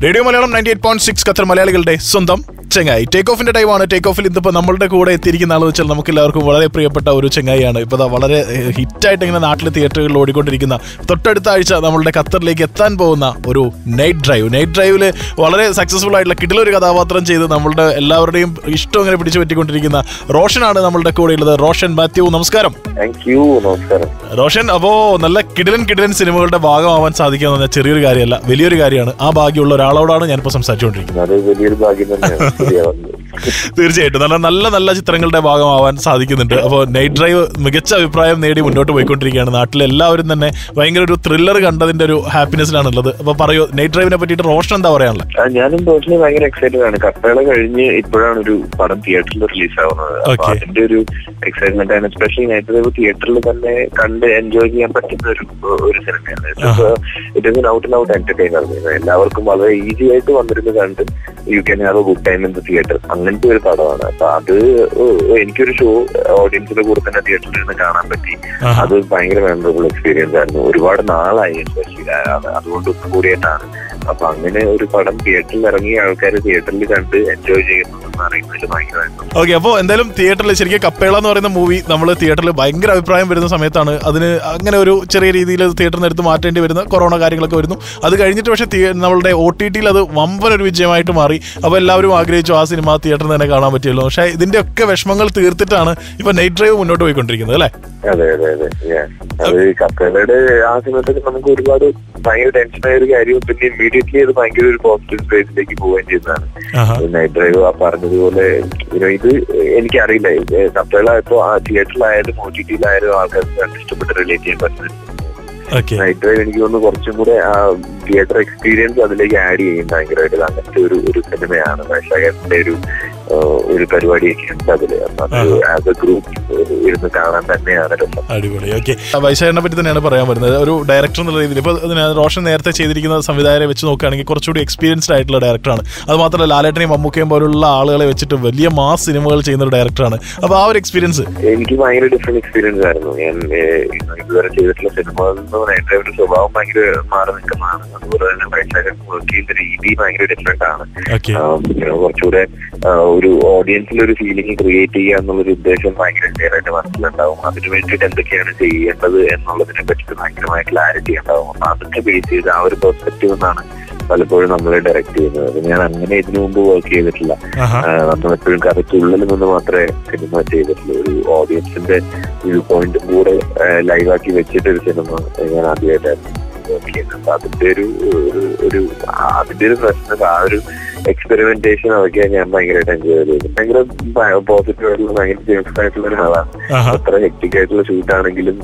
Radio Malayalam ninety eight point six Qatar മലയാളികളുടെ സ്വന്തം ചെങ്ങായി ടേക്ക് ഓഫിന്റെ ടൈമാണ് ടേക്ക് ഓഫിൽ ഇന്നിപ്പോ നമ്മളുടെ കൂടെ എത്തിയിരിക്കുന്ന ആൾ വെച്ചാൽ നമുക്ക് എല്ലാവർക്കും വളരെ പ്രിയപ്പെട്ട ഒരു ചെങ്ങായിയാണ് ഇപ്പൊ ദാ വളരെ ഹിറ്റായിട്ട് ഇങ്ങനെ നാട്ടിലെ തിയേറ്ററുകളിൽ ഓടിക്കൊണ്ടിരിക്കുന്ന തൊട്ടടുത്ത ആഴ്ച നമ്മളുടെ ഖത്തറിലേക്ക് എത്താൻ പോകുന്ന ഒരു നൈറ്റ് ഡ്രൈവ് നൈറ്റ് ഡ്രൈവിൽ വളരെ സക്സസ്ഫുൾ ആയിട്ടുള്ള കിടിലൊരു കഥാപാത്രം ചെയ്ത് നമ്മളുടെ എല്ലാവരുടെയും ഇഷ്ടം ഇങ്ങനെ പിടിച്ചു പറ്റിക്കൊണ്ടിരിക്കുന്ന റോഷനാണ് നമ്മളുടെ കൂടെ ഉള്ളത് റോഷൻ മാത്യു നമസ്കാരം താങ്ക് യു നമസ്കാരം റോഷൻ അപ്പോ നല്ല കിടിലൻ കിടിലൻ സിനിമകളുടെ ഭാഗമാവാൻ സാധിക്കുക എന്ന് പറഞ്ഞാൽ ചെറിയൊരു കാര്യമല്ല വലിയൊരു കാര്യമാണ് ആ ഭാഗ്യമുള്ള ഒരാളോടാണ് ഞാനിപ്പോൾ സംസാരിച്ചുകൊണ്ടിരിക്കുന്നത് അത് വലിയൊരു ഭാഗ്യം തന്നെയാണ് ശരിയാവുന്നത് തീർച്ചയായിട്ടും നല്ല നല്ല നല്ല ചിത്രങ്ങളുടെ ഭാഗമാവാൻ സാധിക്കുന്നുണ്ട് അപ്പോൾ നൈറ്റ് ഡ്രൈവ് മികച്ച അഭിപ്രായം നേടി മുന്നോട്ട് പോയിക്കൊണ്ടിരിക്കുകയാണ് നാട്ടിലെ എല്ലാവരും തന്നെ ഭയങ്കര ഒരു ത്രില്ലർ കണ്ടതിന്റെ ഒരു ഹാപ്പിനെസ്സിലാണുള്ളത് അപ്പോൾ പറയൂ നൈറ്റ് ഡ്രൈവിനെ പറ്റിയിട്ട് റോഷൻ എന്താ പറയാനുള്ളത് ആ, ഞാനും പേഴ്സണലി ഭയങ്കര എക്സൈറ്റഡ് ആണ് കപ്പേള കഴിഞ്ഞ് ഇപ്പോഴാണ് ഒരു പടം തിയേറ്ററിൽ റിലീസ് ആവുന്നത് അപ്പൊ Okay. അതിന്റെ ഒരു എക്സൈറ്റ്മെന്റ് ആണ് എസ്പെഷ്യലി നൈറ്റ് ഡ്രൈവ് തിയേറ്ററിൽ തന്നെ കണ്ട് എൻജോയ് ചെയ്യാൻ പറ്റുന്ന ഒരു ഒരു സിനിമയാണ് it is out and out entertainer എല്ലാവർക്കും വളരെ ഈസി ആയിട്ട് വന്നിരുന്ന് കണ്ട് you can have a good time in the theatre അങ്ങനത്തെ ഒരു പടമാണ് അപ്പൊ അത് ഏഹ്, എനിക്കൊരു ഷോ ഓഡിയൻസിന്റെ കൂടെ തന്നെ തിയേറ്ററിൽ നിന്ന് കാണാൻ പറ്റി ആഹാ. അത് ഭയങ്കര മെമ്മറബിൾ എക്സ്പീരിയൻസ് ആയിരുന്നു ഒരുപാട് നാളായി എസ്പെഷ്യലി അതുകൊണ്ട് ഒന്നും കൂടിയിട്ടാണ് അപ്പൊ അങ്ങനെ ഒരു പടം തിയേറ്ററിൽ ഇറങ്ങിയ ആൾക്കാർ തിയേറ്ററിൽ കണ്ട് എൻജോയ് ചെയ്യുന്നു എന്ന് അറിയുന്നതിൽ ഭയങ്കരമായിരുന്നു ഓക്കെ അപ്പോൾ എന്തായാലും തിയേറ്ററിൽ ശരിക്കും കപ്പേള എന്ന് പറയുന്ന മൂവി നമ്മൾ തിയേറ്ററിൽ ഭയങ്കര അഭിപ്രായം വരുന്ന സമയത്താണ് അതിന് അങ്ങനെ ഒരു ചെറിയ രീതിയിൽ തിയേറ്ററിൽ നിന്ന് എടുത്ത് മാറ്റേണ്ടി വരുന്ന കൊറോണ കാര്യങ്ങളൊക്കെ വരുന്നു അത് കഴിഞ്ഞിട്ട് പക്ഷേ തിയേ- നമ്മളുടെ ഒ ടി ടിയിൽ അത് വമ്പൻ ഒരു വിജയമായിട്ട് മാറി അപ്പോൾ എല്ലാവരും ആഗ്രഹിച്ചു ആ സിനിമ തിയേറ്ററിൽ തന്നെ കാണാൻ പറ്റിയല്ലോ പക്ഷേ ഇതിന്റെ ഒക്കെ വിഷമങ്ങൾ തീർത്തിട്ടാണ് ഇപ്പൊ നൈറ്റ് ഡ്രൈവ് മുന്നോട്ട് പോയിക്കൊണ്ടിരിക്കുന്നത് അല്ലേ അതെ അതെ അതെ yeah. അത് കപ്പലയുടെ ആ സമയത്തൊക്കെ നമുക്ക് ഒരുപാട് ഭയങ്കര ടെൻഷനായ ഒരു കാര്യവും പിന്നെ ഇമ്മീഡിയറ്റ്ലി അത് ഭയങ്കര ഒരു പോസിറ്റീവ് സ്പേസിലേക്ക് പോവുകയും ചെയ്തതാണ് ആഹാ. നൈറ്റ് ഡ്രൈവ് ആ പറഞ്ഞതുപോലെ you know, ഇത് എനിക്കറിയില്ല കപ്പേള ഇപ്പോ ആ തിയേറ്ററിലായാലും ഒ ടി ടിയിലായാലും ആൾക്കാർക്ക് കണ്ട് ഇഷ്ടപ്പെട്ട് റിലേറ്റ് ചെയ്യാൻ പറ്റുന്നത് ഓക്കെ നൈറ്റ് ഡ്രൈവ് എനിക്ക് തോന്നുന്നു കുറച്ചും കൂടെ ആ തിയേറ്റർ എക്സ്പീരിയൻസ് അതിലേക്ക് ആഡ് ചെയ്യും ഭയങ്കരമായിട്ട് ഇത് അങ്ങനത്തെ ഒരു ഒരു സിനിമയാണ് വൈശാഖന്റെ ഒരു ആ, ഒരു പരിപാടിയൊക്കെ ഉണ്ട് അതില് അപ്പൊ അത് ആസ് എ ഗ്രൂപ്പ് ഇരുന്ന് കാണാൻ തന്നെയാണ് രസം അടിപൊളി ഓക്കെ വൈശാഖനെ പറ്റി തന്നെയാണ് പറയാൻ വരുന്നത് ഒരു ഡയറക്ടർ എന്നുള്ള രീതിയിൽ ഇപ്പോൾ ഇതിന് റോഷൻ നേരത്തെ ചെയ്തിരിക്കുന്ന സംവിധായകരെ വെച്ച് നോക്കുകയാണെങ്കിൽ കുറച്ചുകൂടി എക്സ്പീരിയൻസ്ഡ് ആയിട്ടുള്ള ഡയറക്ടറാണ് അത് മാത്രമല്ല ലാലേട്ടനെയും മമ്മൂക്കയും പോലുള്ള ആളുകളെ വെച്ചിട്ട് വലിയ മാസ് സിനിമകൾ ചെയ്യുന്ന ഒരു ഡയറക്ടറാണ് അപ്പോൾ ആ ഒരു എക്സ്പീരിയൻസ് എനിക്ക് ഭയങ്കര ഡിഫറെന്റ് എക്സ്പീരിയൻസ് ആയിരുന്നു ഞാൻ ഏഹ്, ഇതുവരെ ചെയ്തിട്ടുള്ള സിനിമകളിൽ നിന്ന് നൈറ്റ് ഒരു സ്വഭാവം ഭയങ്കര മാറി നിൽക്കുന്നതാണ് അതുപോലെ തന്നെ വൈശാഖൻ വർക്ക് ചെയ്യുന്ന രീതി ഭയങ്കര ഡിഫറെന്റ് ആണ് ഓക്കെ ആം, you know, കുറച്ചുകൂടെ ആ, ഒരു ഓഡിയൻസിൽ ഒരു ഫീലിംഗ് ക്രിയേറ്റ് ചെയ്യുക എന്നുള്ളൊരു ഉദ്ദേശം ഭയങ്കര ക്ലിയർ ആയിട്ട് മനസ്സിലുണ്ടാവും അതിന് വേണ്ടിയിട്ട് എന്തൊക്കെയാണ് ചെയ്യേണ്ടത് എന്നുള്ളതിനെ പറ്റിയിട്ട് ഭയങ്കരമായ ക്ലാരിറ്റി ഉണ്ടാവും അപ്പൊ അതൊക്കെ ബേസ് ചെയ്ത് ആ ഒരു പെർസ്പെക്റ്റീവ് നിന്നാണ് പലപ്പോഴും നമ്മളെ ഡയറക്ട് ചെയ്യുന്നത് അത് ഞാൻ അങ്ങനെ ഇതിനു മുമ്പ് വർക്ക് ചെയ്തിട്ടില്ല ആഹാ നമ്മളെപ്പോഴും കഥയ്ക്കുള്ളിൽ നിന്ന് മാത്രമേ സിനിമ ചെയ്തിട്ടുള്ളൂ ഒരു ഓഡിയൻസിന്റെ വ്യൂ പോയിന്റും കൂടെ ലൈവാക്കി വെച്ചിട്ട് ഒരു സിനിമ ഞാൻ ആദ്യമായിട്ടായിരുന്നു വർക്ക് ചെയ്യുന്നത് അപ്പൊ അതിന്റെ ഒരു ഒരു- ഒരു ആ- അതിന്റെ ഒരു പ്രശ്നം ആ ഒരു എക്സ്പെരിമെന്റേഷൻ അതൊക്കെ ഞാൻ ഭയങ്കരമായിട്ട് എൻജോയ് ചെയ്തു ഭയങ്കര പോസിറ്റീവ് ആയിട്ടുള്ള ഭയങ്കര ജെൻസ് ആയിട്ടുള്ള ഒരു ആളാണ് ആഹാ അത്ര ഹെക്ടിക് ആയിട്ടുള്ള ഷൂട്ട് ആണെങ്കിലും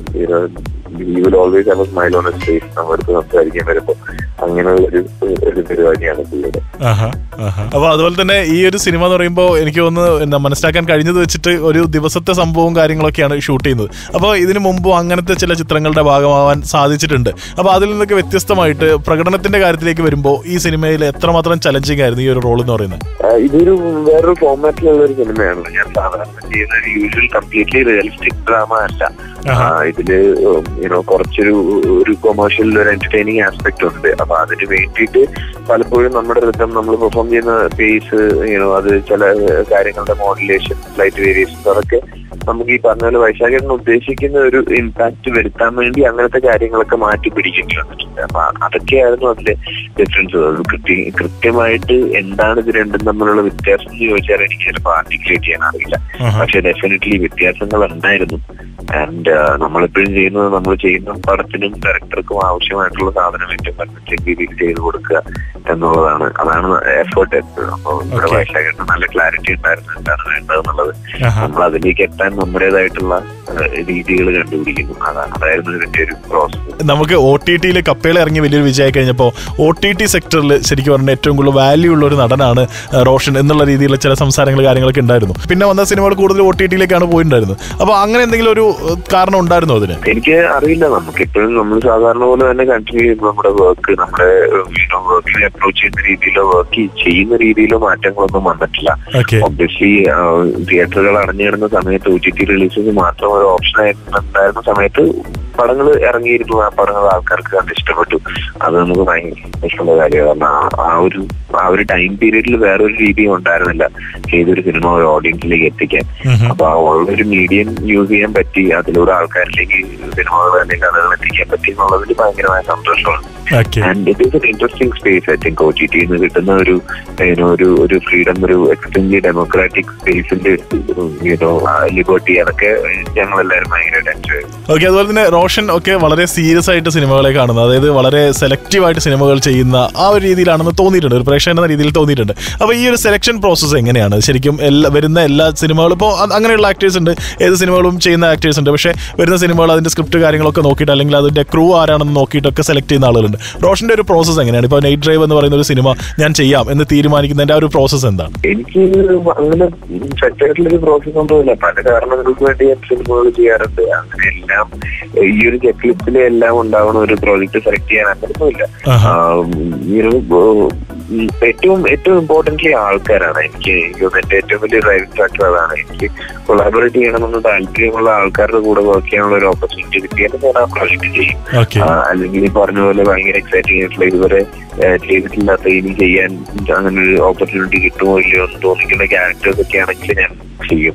you will always have a smile on a face നമ്മളടുത്ത് സംസാരിക്കാൻ വരുമ്പോൾ അങ്ങനെയുള്ള ഒരു ഒരു പരിപാടിയാണ് പുള്ളിയുടെ ആഹാ, ആഹാ. അപ്പൊ അതുപോലെ തന്നെ ഈ ഒരു സിനിമ എന്ന് പറയുമ്പോൾ എനിക്ക് തോന്നുന്നു എന്താ മനസ്സിലാക്കാൻ കഴിഞ്ഞത് വെച്ചിട്ട് ഒരു ദിവസത്തെ സംഭവവും കാര്യങ്ങളൊക്കെയാണ് ഷൂട്ട് ചെയ്യുന്നത് അപ്പോൾ ഇതിനു മുമ്പും അങ്ങനത്തെ ചില ചിത്രങ്ങളുടെ ഭാഗമാവാൻ സാധിച്ചിട്ടുണ്ട് അപ്പോൾ അതിൽ നിന്നൊക്കെ വ്യത്യസ്തമായിട്ട് പ്രകടനത്തിന്റെ കാര്യത്തിലേക്ക് വരുമ്പോൾ ഈ സിനിമയിൽ എത്രമാത്രം ചലഞ്ചിങ് ആയിരുന്നു ഈ ഒരു റോൾ എന്ന് പറയുന്നത് ആ, ഇതൊരു വേറൊരു ഫോർമാറ്റിലുള്ള ഒരു സിനിമയാണ് ഞാൻ സാധാരണ ചെയ്യുന്ന ഒരു യൂഷ്വൽ കംപ്ലീറ്റ്ലി റിയലിസ്റ്റിക് ഡ്രാമ അല്ല ആ, ഇതില് യുനോ കുറച്ചൊരു ഒരു കൊമേഴ്ഷ്യൽ ഒരു എന്റർടൈനിങ് ആസ്പെക്ട് ഉണ്ട് അപ്പൊ അതിന് വേണ്ടിയിട്ട് പലപ്പോഴും നമ്മുടെ റിതം നമ്മൾ പെർഫോം ചെയ്യുന്ന പേസ് യുനോ അത് ചില കാര്യങ്ങളുടെ മോഡുലേഷൻ സ്ലൈറ്റ് വേരിയേഷൻസ് അതൊക്കെ നമുക്ക് ഈ പറഞ്ഞ പോലെ വൈശാഖൻ ഉദ്ദേശിക്കുന്ന ഒരു ഇമ്പാക്ട് വരുത്താൻ വേണ്ടി അങ്ങനത്തെ കാര്യങ്ങളൊക്കെ മാറ്റി പിടിക്കേണ്ടി വന്നിട്ടുണ്ട് അപ്പൊ അതൊക്കെയായിരുന്നു അതിലെ ഡിഫറൻസ് അത് കൃത്യ കൃത്യമായിട്ട് എന്താണ് ഇത് രണ്ടും തമ്മിലുള്ള വ്യത്യാസം എന്ന് ചോദിച്ചാൽ എനിക്ക് ചിലപ്പോൾ ആർട്ടിക്കുലേറ്റ് ചെയ്യാൻ അറിയില്ല ആഹാ. പക്ഷെ ഡെഫിനറ്റ്ലി വ്യത്യാസങ്ങൾ ഉണ്ടായിരുന്നു ആൻഡ് നമ്മളെപ്പോഴും ചെയ്യുന്നത് നമ്മൾ ചെയ്യുന്ന പടത്തിനും ഡയറക്ടർക്കും ആവശ്യമായിട്ടുള്ള സാധനം ഏറ്റവും പറ്റുന്ന രീതിയിൽ ചെയ്തു കൊടുക്കുക എന്നുള്ളതാണ് അതാണ് എഫേർട്ട് എപ്പോഴും അപ്പോൾ ഇവിടെ Okay. വൈശാഖന് നല്ല ക്ലാരിറ്റി ഉണ്ടായിരുന്നു എന്താണ് വേണ്ടതെന്നുള്ളത് ആഹാ. നമ്മൾ അതിലേക്ക് എത്താൻ നമ്മുടേതായിട്ടുള്ള രീതികൾ കണ്ടുപിടിക്കുന്നു അതാണ് അതായിരുന്നു ഇതിന്റെ ഒരു പ്രോസസ് നമുക്ക് ഒ ടി ടിയിൽ കപ്പേള ഇറങ്ങി വലിയൊരു വിജയമായി കഴിഞ്ഞപ്പോൾ ഒ ടി ടി സെക്ടറിൽ ശരിക്കും പറഞ്ഞാൽ ഏറ്റവും കൂടുതൽ വാല്യൂ ഉള്ള ഒരു നടനാണ് ആ, റോഷൻ എന്നുള്ള രീതിയിലുള്ള ചില സംസാരങ്ങൾ കാര്യങ്ങളൊക്കെ ഉണ്ടായിരുന്നു പിന്നെ വന്ന സിനിമകൾ കൂടുതൽ ഒ ടി ടിയിലേക്കാണ് പോയിട്ടുണ്ടായിരുന്നത് അപ്പോൾ അങ്ങനെ എന്തെങ്കിലും ഒരു ഏഹ്, കാരണം ഉണ്ടായിരുന്നോ അതിന് എനിക്ക് അറിയില്ല നമുക്ക് എപ്പോഴും നമ്മൾ സാധാരണ പോലെ തന്നെ കണ്ടിന്യൂ ചെയ്യുന്നു നമ്മുടെ വർക്ക് നമ്മുടെ വർക്കിനെ അപ്രോച്ച് ചെയ്യുന്ന രീതിയിലോ വർക്ക് ചെയ്യുന്ന രീതിയിലോ മാറ്റങ്ങളൊന്നും വന്നിട്ടില്ല ഓക്കെ ഒബ്വിയസ്ലി തിയേറ്ററുകൾ അടഞ്ഞിടുന്ന സമയത്ത് ഒ ടി ടി റിലീസസ് മാത്രം ഒരു ഓപ്ഷൻ ആയിട്ടുണ്ടായിരുന്ന സമയത്ത് പടങ്ങൾ ഇറങ്ങിയിരുന്നു ആ പടങ്ങൾ ആൾക്കാർക്ക് കണ്ട് ഇഷ്ടപ്പെട്ടു അത് നമുക്ക് ഭയങ്കര ഇഷ്ടമുള്ള കാര്യമാണ് കാരണം ആ- ആ ഒരു ആ ഒരു ടൈം പീരീഡിൽ വേറൊരു രീതിയും ഉണ്ടായിരുന്നില്ല ഏതൊരു സിനിമ ഒരു ഓഡിയൻസിലേക്ക് എത്തിക്കാൻ അപ്പൊ ആ ഉള്ളൊരു മീഡിയം യൂസ് ചെയ്യാൻ പറ്റി അതിലൂടെ ആൾക്കാരിലേക്ക് സിനിമകൾ അല്ലെങ്കിൽ കഥകൾ എത്തിക്കാൻ പറ്റി എന്നുള്ളതിൽ ഭയങ്കരമായ സന്തോഷമാണ് okay and it is an interesting space I think O T ടിയിൽ നിന്ന് കിട്ടുന്ന ഒരു you know, ഒരു ഒരു ഫ്രീഡം ഒരു എക്സ്ട്രീംലി ഡെമോക്രാറ്റിക് സ്പേസിന്റെ യുനോ ലിബർട്ടി അതൊക്കെ ഞങ്ങളെല്ലാവരും ഭയങ്കരമായിട്ട് എൻജോയ് ചെയ്തു ഓക്കെ അതുപോലെ തന്നെ റോഷൻ ഒക്കെ വളരെ സീരിയസ് ആയിട്ട് സിനിമകളെ കാണുന്നത് അതായത് വളരെ സെലക്റ്റീവ് ആയിട്ട് സിനിമകൾ ചെയ്യുന്ന ആ ഒരു രീതിയിലാണെന്ന് തോന്നിയിട്ടുണ്ട് ഒരു പ്രേക്ഷകൻ എന്ന രീതിയിൽ തോന്നിയിട്ടുണ്ട് അപ്പോൾ ഈ ഒരു സെലക്ഷൻ പ്രോസസ്സ് എങ്ങനെയാണ് ശരിക്കും എല്ലാ വരുന്ന എല്ലാ സിനിമകളും ഇപ്പോൾ അങ്ങനെയുള്ള ആക്ടേഴ്സ് ഉണ്ട് ഏത് സിനിമകളും ചെയ്യുന്ന ആക്ടേഴ്സ് ഉണ്ട് പക്ഷേ വരുന്ന സിനിമകൾ അതിന്റെ സ്ക്രിപ്റ്റ് കാര്യങ്ങളൊക്കെ നോക്കിയിട്ട് അല്ലെങ്കിൽ അതിന്റെ ക്രൂ ആരാണെന്ന് നോക്കിയിട്ടൊക്കെ സെലക്ട് ചെയ്യുന്ന ആളുകളുണ്ട് റോഷന്റെ ഒരു പ്രോസസ്സ് എങ്ങനെയാണ് ഇപ്പോൾ നൈറ്റ് ഡ്രൈവ് എന്ന് പറയുന്ന ഒരു സിനിമ ഞാൻ ചെയ്യാം എന്ന് തീരുമാനിക്കുന്നതിന്റെ ആ ഒരു പ്രോസസ്സ് എന്താണ് എനിക്ക് അങ്ങനെ സെറ്റായിട്ടുള്ളൊരു പ്രോസസ് ഒന്നുമില്ല പല കാരണങ്ങൾക്ക് വേണ്ടി ഞാൻ സിനിമകൾ ചെയ്യാറുണ്ട് അങ്ങനെ എല്ലാം ഈ ഒരു ചെക്ക് ലിസ്റ്റിൽ എല്ലാം ഉണ്ടാവണ ഒരു പ്രോജക്റ്റ് സെലക്ട് ചെയ്യാൻ അങ്ങനെയൊന്നുമില്ല ആഹാ. ആം, you know, ഉം, ഏറ്റവും ഏറ്റവും ഇമ്പോർട്ടന്റ്ലി ആൾക്കാരാണ് എനിക്ക് എനിക്ക് തോന്നുന്നു എന്റെ ഏറ്റവും വലിയ ഡ്രൈവിംഗ് ഫാക്ടർ അതാണ് എനിക്ക് കൊളാബറേറ്റ് ചെയ്യണമെന്ന് താല്പര്യമുള്ള ആൾക്കാരുടെ കൂടെ വർക്ക് ചെയ്യാനുള്ള ഒരു ഓപ്പർച്യൂണിറ്റി കിട്ടിയാൽ ഞാൻ ആ പ്രോജക്റ്റ് ചെയ്യും ഓക്കെ ആ, അല്ലെങ്കിൽ ഈ പറഞ്ഞ പോലെ ഭയങ്കര എക്സൈറ്റിംഗ് ആയിട്ടുള്ള ഇതുവരെ ആ, ചെയ്തിട്ടില്ലാത്ത ഇനി ചെയ്യാൻ അങ്ങനെ ഒരു ഓപ്പർച്യൂണിറ്റി കിട്ടുമോ ഇല്ലയോ എന്ന് തോന്നിക്കുന്ന ക്യാരക്ടേഴ്സ് ഒക്കെ ആണെങ്കിൽ ഞാൻ ചെയ്യും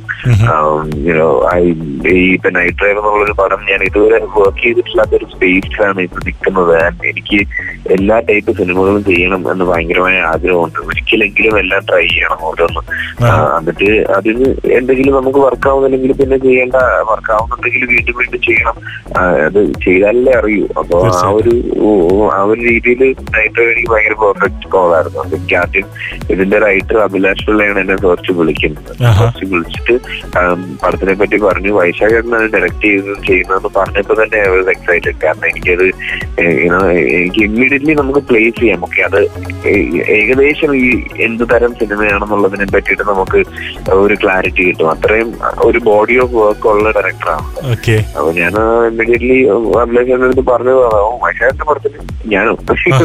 യുനോ ഐ ഈ ഇപ്പൊ നൈറ്റ് ഡ്രൈവ് എന്നുള്ളൊരു പടം ഞാൻ ഇതുവരെ വർക്ക് ചെയ്തിട്ടില്ലാത്ത ഒരു സ്പേസിലാണ് ഇപ്പൊ നിൽക്കുന്നത് And എനിക്ക് എല്ലാ ടൈപ്പ് സിനിമകളും ചെയ്യണം എന്ന് ഭയങ്കരമായ ആഗ്രഹമുണ്ട് ഒരിക്കലെങ്കിലും എല്ലാം ട്രൈ ചെയ്യണം ഓരോന്ന് ആ, എന്നിട്ട് അതിന് എന്തെങ്കിലും നമുക്ക് വർക്ക് ആവുന്നില്ലെങ്കിൽ പിന്നെ ചെയ്യേണ്ട വർക്ക് ആവുന്നുണ്ടെങ്കിൽ വീണ്ടും വീണ്ടും ചെയ്യണം ആ, അത് ചെയ്താലല്ലേ അറിയൂ അപ്പൊ ആ ഒരു ഓ- ഓ- ആ ഒരു രീതിയിൽ നൈറ്റ് ഡ്രൈവ് എനിക്ക് ഭയങ്കര പെർഫെക്റ്റ് കോളായിരുന്നു അപ്പൊ എനിക്ക് ആദ്യം ഇതിന്റെ റൈറ്റർ അഭിലാഷ് പിള്ളയാണ് എന്നെ കുറച്ച് വിളിക്കുന്നത് ആഹാ. കുറച്ച് വിളിച്ചിട്ട് ആം, പടത്തിനെ പറ്റി പറഞ്ഞു വൈശാഖേട്ടൻ അത് ഡയറക്ട് ചെയ്ത് ചെയ്യുന്നതെന്ന് പറഞ്ഞപ്പോ തന്നെ എക്സൈറ്റഡ് കാരണം എനിക്കത് ഏ, you know, എനിക്ക് ഇമ്മീഡിയറ്റ്ലി നമുക്ക് പ്ലേസ് ചെയ്യാം ഓക്കെ അത് ഏ- ഏകദേശം ഈ എന്ത് തരം സിനിമയാണെന്നുള്ളതിനെ പറ്റിയിട്ട് നമുക്ക് ഒരു ക്ലാരിറ്റി കിട്ടും അത്രയും ഒരു ബോഡി ഓഫ് വർക്ക് ഉള്ള ഡയറക്ടറാണ് ഓക്കെ അപ്പൊ ഞാൻ ഇമ്മീഡിയറ്റ്ലി അഭിലാഷേട്ടൻ്റെ അടുത്ത് പറഞ്ഞു വൈശാഖന്റെ പടത്തിന് ഞാനും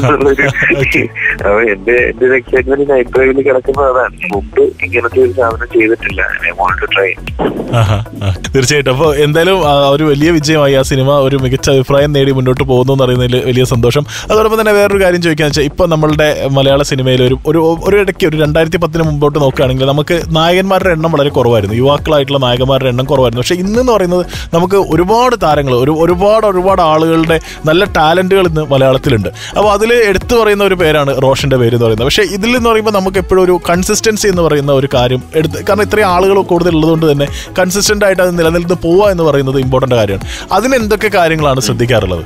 Okay. അപ്പൊ എന്റെ എന്റെ ഒരു എക്സൈറ്റ്മെന്റ് നൈറ്റ് ഡ്രൈവിൽ കിടക്കുന്നത് അതാണ് മുമ്പ് ഇങ്ങനത്തെ ഒരു സാധനം ചെയ്തിട്ടില്ല ഐ വോണ്ട് ടു ട്രൈ ആഹാ, ആ. തീർച്ചയായിട്ടും അപ്പോൾ എന്തായാലും ആ, ഒരു വലിയ വിജയമായി ആ സിനിമ ഒരു മികച്ച അഭിപ്രായം നേടി മുന്നോട്ട് പോകുന്നു എന്ന് അറിയുന്നതിൽ വലിയ സന്തോഷം അതോടൊപ്പം തന്നെ വേറൊരു കാര്യം ചോദിക്കാന്ന് വെച്ചാൽ ഇപ്പോൾ നമ്മളുടെ മലയാള സിനിമയിൽ ഒരു ഒരു ഒരു ഇടയ്ക്ക് ഒരു രണ്ടായിരത്തി പത്തിന് മുമ്പോട്ട് നോക്കുകയാണെങ്കിൽ നമുക്ക് നായകന്മാരുടെ എണ്ണം വളരെ കുറവായിരുന്നു യുവാക്കളായിട്ടുള്ള നായകന്മാരുടെ എണ്ണം കുറവായിരുന്നു പക്ഷേ ഇന്നെന്ന് പറയുന്നത് നമുക്ക് ഒരുപാട് താരങ്ങൾ ഒരു ഒരുപാട് ഒരുപാട് ആളുകളുടെ നല്ല ടാലന്റുകൾ ഇന്ന് മലയാളത്തിലുണ്ട് അപ്പോൾ അതിൽ എടുത്തു പറയുന്ന ഒരു പേരാണ് റോഷന്റെ പേര് എന്ന് പറയുന്നത് പക്ഷേ ഇതിൽ എന്ന് പറയുമ്പോൾ നമുക്ക് എപ്പോഴും ഒരു കൺസിസ്റ്റൻസി എന്ന് പറയുന്ന ഒരു കാര്യം എടുത്ത് കാരണം ഇത്രയും ആളുകൾ കൂടുതൽ ഉള്ളതുകൊണ്ട് തന്നെ കൺസിസ്റ്റന്റ് ആയിട്ട് അത് നിലനിൽന്ന് പോവുക എന്ന് പറയുന്നത് ഇമ്പോർട്ടന്റ് കാര്യമാണ് അതിന് എന്തൊക്കെ കാര്യങ്ങളാണ് ശ്രദ്ധിക്കാറുള്ളത്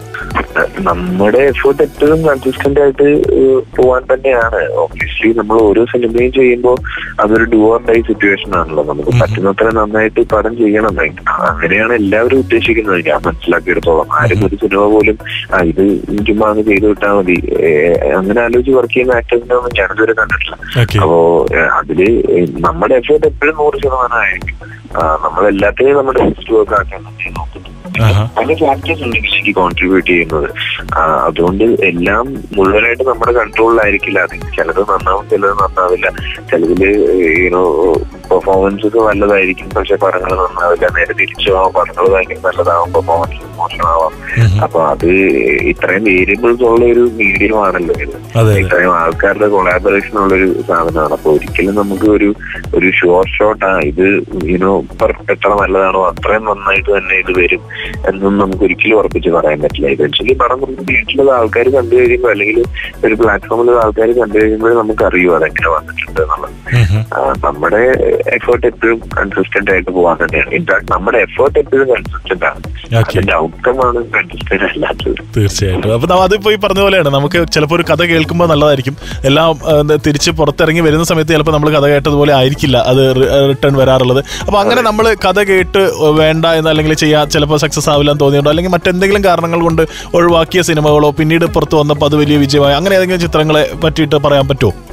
നമ്മുടെ എഫേർട്ട് എപ്പോഴും കൺസിസ്റ്റന്റ് ആയിട്ട് ഏഹ്, പോവാൻ തന്നെയാണ് ഓബ്വിയസ്ലി നമ്മൾ ഓരോ സിനിമയും ചെയ്യുമ്പോൾ അതൊരു ഡു ഓർ ഡൈ സിറ്റുവേഷൻ ആണല്ലോ നമുക്ക് പറ്റുന്നത്ര നന്നായിട്ട് പടം ചെയ്യണം അങ്ങനെയാണ് എല്ലാവരും ഉദ്ദേശിക്കുന്നത് ഞാൻ മനസ്സിലാക്കിയെടുത്തോളം ആരും ഒരു സിനിമ പോലും ആ ഇത് ചുമ്മാ അങ്ങ് ചെയ്തു വിട്ടാൽ മതി ഏഹ്, അങ്ങനെ ആലോചിച്ച് വർക്ക് ചെയ്യുന്ന ആക്ടേഴ്സിനെ ഒന്നും ഞാനിതുവരെ കണ്ടിട്ടില്ല ഓക്കെ അപ്പോ ഏഹ്, അതില് ഏഹ്, നമ്മുടെ എഫേർട്ട് എപ്പോഴും നൂറ് ശതമാനമായിരിക്കും നമ്മൾ എല്ലാത്തിനെയും നമ്മുടെ ബെസ്റ്റ് വർക്ക് ആക്കാൻ തന്നെ നോക്കുന്നു ആഹാ. പല ഫാക്ടേഴ്സ് ഉണ്ട് ഇതിലേക്ക് കോൺട്രിബ്യൂട്ട് ചെയ്യുന്നത് ആ, അതുകൊണ്ട് എല്ലാം മുഴുവനായിട്ട് നമ്മുടെ കൺട്രോളിലായിരിക്കില്ല അത് ചിലത് നന്നാവും ചിലത് നന്നാവില്ല ചിലതില് യൂനോ പെർഫോമൻസസ് നല്ലതായിരിക്കും പക്ഷെ പടങ്ങൾ നന്നാവില്ല നേരെ തിരിച്ചു ആവാം പടങ്ങൾ ഭയങ്കര നല്ലതാവാം പെർഫോമൻസ് മോശമാവാം അപ്പൊ അത് ഇത്രയും വേരിയബിൾസ് ഉള്ള ഒരു മീഡിയം ആണല്ലോ ഇത് അതെ അതെ ഇത്രയും ആൾക്കാരുടെ കൊളാബറേഷൻ ഉള്ള ഒരു സാധനമാണ് അപ്പൊ ഒരിക്കലും നമുക്ക് ഒരു ഒരു ഷോർട്ട് ഷോട്ട് ആ ഇത് യുനോ എത്ര നല്ലതാണോ അത്രയും നന്നായിട്ട് തന്നെ ഇത് വരും എന്നൊന്നും നമുക്ക് ഒരിക്കലും ഉറപ്പിച്ച് പറയാൻ പറ്റില്ല ഇവൻച്വലി പടം നമുക്ക് വീട്ടിലത് ആൾക്കാർ കണ്ടു കഴിയുമ്പോൾ അല്ലെങ്കിൽ ഒരു പ്ലാറ്റ്ഫോമിൽ ആൾക്കാർ കണ്ടു കഴിയുമ്പോൾ നമുക്ക് അറിയൂ അതെങ്ങനെ വന്നിട്ടുണ്ട് എന്നുള്ളത് ഉം ഉം. ആ, നമ്മുടെ എഫേർട്ട് എപ്പോഴും കൺസിസ്റ്റന്റ് ആയിട്ട് പോകാൻ തന്നെയാണ് ഇൻഫാക്ട് നമ്മുടെ എഫേർട്ട് എപ്പോഴും കൺസിസ്റ്റന്റ് ആണ് Okay. അതിന്റെ ഔട്ട്കം ആണ് കൺസിസ്റ്റന്റ് അല്ലാത്തത് തീർച്ചയായിട്ടും അപ്പൊ ന- അതിപ്പോ ഈ പറഞ്ഞ പോലെയാണ് നമുക്ക് ചിലപ്പോൾ ഒരു കഥ കേൾക്കുമ്പോൾ നല്ലതായിരിക്കും എല്ലാം ആ, എന്താ, തിരിച്ച് പുറത്തിറങ്ങി വരുന്ന സമയത്ത് ചിലപ്പോൾ നമ്മൾ കഥ കേട്ടതുപോലെ ആയിരിക്കില്ല അത് റിട്ടേൺ വരാറുള്ളത് അപ്പൊ അങ്ങനെ നമ്മൾ കഥ കേട്ട് വേണ്ട എന്ന് അല്ലെങ്കിൽ ചെയ്യാൻ ചിലപ്പോൾ സക്സസ് ആവില്ല എന്ന് തോന്നിയുണ്ടോ അല്ലെങ്കിൽ മറ്റെന്തെങ്കിലും കാരണങ്ങൾ കൊണ്ട് ഒഴിവാക്കിയ സിനിമകളോ പിന്നീട് പുറത്ത് വന്നപ്പോൾ അത് വലിയ വിജയമായി അങ്ങനെ ഏതെങ്കിലും ചിത്രങ്ങളെ പറ്റിയിട്ട് പറയാൻ പറ്റുമോ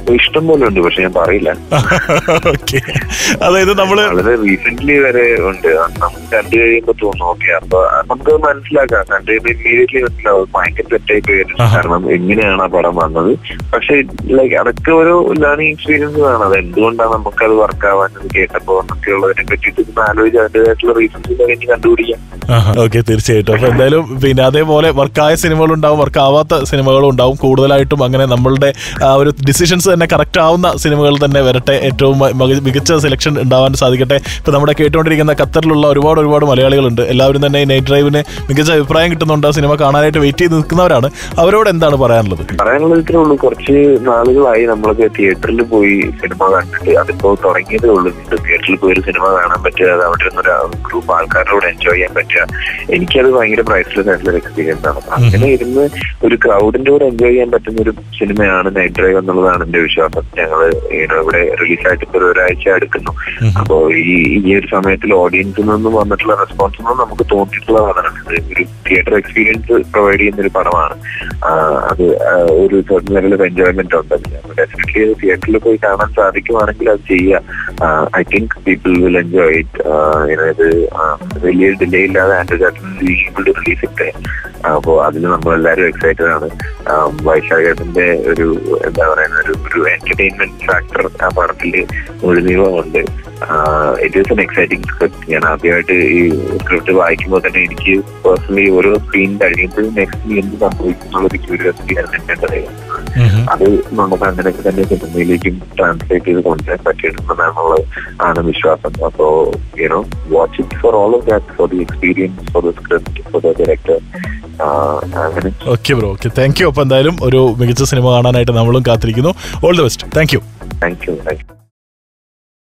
ഇഷ്ടം പോലെ ഉണ്ട് പക്ഷെ ഞാൻ പറയില്ല ഓക്കെ അതായത് നമ്മള് വളരെ റീസെന്റ് വരെ ഉണ്ട് അത് നമുക്ക് കണ്ടു കഴിയുമ്പോ തോന്നും ഓക്കെ അപ്പൊ നമുക്ക് മനസ്സിലാക്കാം കണ്ടു കഴിയുമ്പോ ഇമ്മീഡിയറ്റ്ലി മനസ്സിലാവും ഭയങ്കര തെറ്റായി പോയി ആഹാ. കാരണം എങ്ങനെയാണ് ആ പടം വന്നത് പക്ഷെ ലൈക്ക് അതൊക്കെ ഒരു ലേണിംഗ് എക്സ്പീരിയൻസ് ആണ് അത് എന്തുകൊണ്ടാണ് നമുക്ക് അത് വർക്ക് ആവാൻ കേട്ടപ്പോ എന്നൊക്കെ ഉള്ളതിനെ പറ്റിയിട്ട് ഒന്ന് ആലോചിച്ച് അതിൻ്റെതായിട്ടുള്ള റീസൺസ് കഴിഞ്ഞ് കണ്ടുപിടിക്കാം ഓക്കെ തീർച്ചയായിട്ടും അപ്പൊ എന്തായാലും പിന്നെ അതേപോലെ വർക്കായ സിനിമകളും ഉണ്ടാവും വർക്ക് ആവാത്ത സിനിമകളും ഉണ്ടാവും കൂടുതലായിട്ടും അങ്ങനെ നമ്മളുടെ ആ ഒരു ഡിസിഷൻസ് തന്നെ കറക്റ്റ് ആവുന്ന സിനിമകൾ തന്നെ വരട്ടെ ഏറ്റവും മ- മക- മികച്ച സെലക്ഷൻ ഉണ്ടാവാൻ സാധിക്കട്ടെ ഇപ്പൊ നമ്മുടെ കേട്ടുകൊണ്ടിരിക്കുന്ന ഖത്തറിലുള്ള ഒരുപാട് ഒരുപാട് മലയാളികളുണ്ട് എല്ലാവരും തന്നെ ഈ നൈറ്റ് ഡ്രൈവിന് മികച്ച അഭിപ്രായം കിട്ടുന്നുണ്ട് ആ സിനിമ കാണാനായിട്ട് വെയിറ്റ് ചെയ്ത് നിൽക്കുന്നവരാണ് അവരോട് എന്താണ് പറയാനുള്ളത് പറയാനുള്ളത് ഇത്രേ ഉള്ളൂ കുറച്ച് നാളുകളായി നമ്മളൊക്കെ തിയേറ്ററിൽ പോയി സിനിമ കണ്ടിട്ട് അതിപ്പോ തുടങ്ങിയതേ ഉള്ളൂ തിയേറ്ററിൽ പോയി ഒരു സിനിമ കാണാൻ പറ്റുക അത് അവിടെ നിന്ന് ഒരു ഗ്രൂപ്പ് ആൾക്കാരോട് എൻജോയ് ചെയ്യാൻ പറ്റുക എനിക്കത് ഭയങ്കര പ്രൈസ്ലെസ് ആയിട്ടുള്ള എക്സ്പീരിയൻസ് ആണ് അപ്പൊ അങ്ങനെ ഇരുന്ന് ഒരു ക്രൗഡിന്റെ കൂടെ എൻജോയ് ചെയ്യാൻ പറ്റുന്ന ഒരു സിനിമയാണ് നൈറ്റ് ഡ്രൈവ് എന്നുള്ളതാണ് എന്റെ വിശ്വാസം ഞങ്ങള് ഇങ്ങനെ ഇവിടെ റിലീസായിട്ട് ഇപ്പൊ ഒരു ഒരാഴ്ച എടുക്കുന്നു അപ്പോ ഈ ഈ ഒരു സമയത്തിൽ ഓഡിയൻസിൽ നിന്നും വന്നിട്ടുള്ള റെസ്പോൺസ് ഒന്നും നമുക്ക് തോന്നിയിട്ടുള്ളതാണ് ഇത് ഒരു തിയേറ്റർ എക്സ്പീരിയൻസ് പ്രൊവൈഡ് ചെയ്യുന്ന ഒരു പടമാണ് ആ, അത് ആ, ഒരു certain ലെവൽ ഓഫ് എൻജോയ്മെന്റ് ഉണ്ട് ഡെഫിനറ്റ്ലി തിയേറ്ററിൽ പോയി കാണാൻ സാധിക്കുവാണെങ്കിൽ അത് ചെയ്യുക I think people will enjoy it ഇത് ആ, വലിയ ഡിലേ ഇല്ലാതെ ആൻഡ്രൂ ചാട്ടൻ റിലീസ് ഇട്ടേ അപ്പോൾ അതിൽ നമ്മളെല്ലാവരും എക്സൈറ്റഡ് ആണ് വൈശാഖത്തിന്റെ ഒരു എന്താ പറയുന്ന ഒരു ഒരു എന്റർടൈൻമെന്റ് ഫാക്ടർ ആ പടത്തിൽ മുഴുനീളമുണ്ട് it is an exciting script ഞാൻ ആദ്യമായിട്ട് ഈ സ്ക്രിപ്റ്റ് വായിക്കുമ്പോൾ തന്നെ എനിക്ക് പേഴ്സണലി ഓരോ സ്ക്രീൻ കഴിയുമ്പോഴും നെക്സ്റ്റ് എന്ത് സംഭവിക്കും എന്നുള്ളൊരു ക്യൂരിയോസിറ്റി ആണ് എന്റെ അത് നമുക്ക് അങ്ങനെയൊക്കെ തന്നെ സിനിമയിലേക്കും ട്രാൻസ്ലേറ്റ് ചെയ്ത് കൊണ്ടുവരാൻ പറ്റിയിട്ടുണ്ടെന്നാണുള്ളത് ആണ് വിശ്വാസം അപ്പോ you know watch it for all of that for the experience for the script for the director അങ്ങനെ okay bro okay thank you അപ്പൊ എന്തായാലും ഒരു മികച്ച സിനിമ കാണാനായിട്ട് നമ്മളും കാത്തിരിക്കുന്നു all the best thank you thank you thank U